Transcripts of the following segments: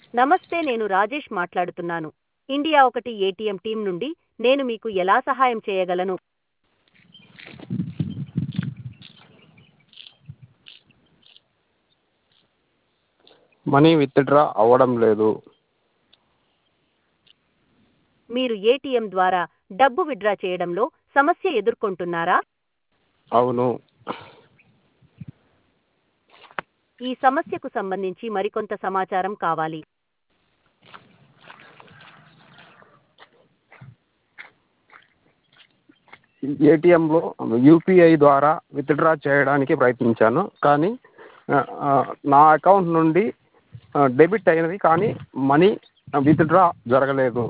నమస్తే నేను రాజేష్ మాట్లాడుతున్నాను ఇండియా ఒకటి ఏటీఎం టీం నుండి నేను మీకు ఎలా సహాయం చేయగలను మనీ విత్డ్రా అవ్వడం లేదు మీరు ఏటీఎం ద్వారా డబ్బు విత్డ్రా చేయడంలో సమస్య ఎదుర్కొంటున్నారా అవును ఈ సమస్యకు సంబంధించి మరికొంత సమాచారం కావాలి ఏటీఎంలో యూపీఐ ద్వారా విత్డ్రా చేయడానికి ప్రయత్నించాను కానీ ఆ, ఆ, నా అకౌంట్ నుండి ఆ, డెబిట్ అయినది కానీ మనీ విత్డ్రా జరగలేదు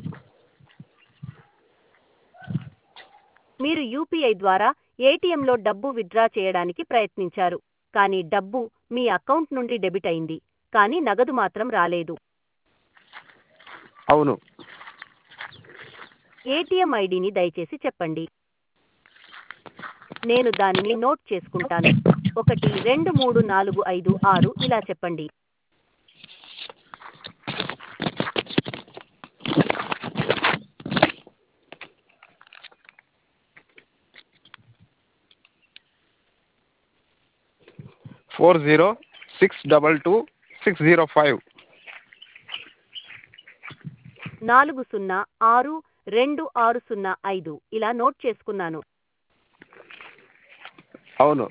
మీరు యూపీఐ ద్వారా ఏటీఎంలో డబ్బు విత్డ్రా చేయడానికి ప్రయత్నించారు కానీ డబ్బు మీ అకౌంట్ నుండి డెబిట్ అయింది కానీ నగదు మాత్రం రాలేదు అవును ఏటీఎం ఐడిని దయచేసి చెప్పండి నేను దానిని నోట్ చేసుకుంటాను ఒకటి రెండు మూడు నాలుగు ఐదు ఆరు ఇలా చెప్పండి four zero six double two six zero five నాలుగు సున్నా ఆరు రెండు ఆరు సున్నా ఐదు ఇలా నోట్ చేసుకున్నాను అవును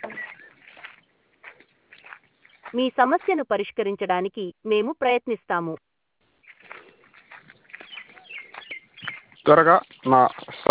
మీ సమస్యను పరిష్కరించడానికి మేము ప్రయత్నిస్తాము త్వరగా నా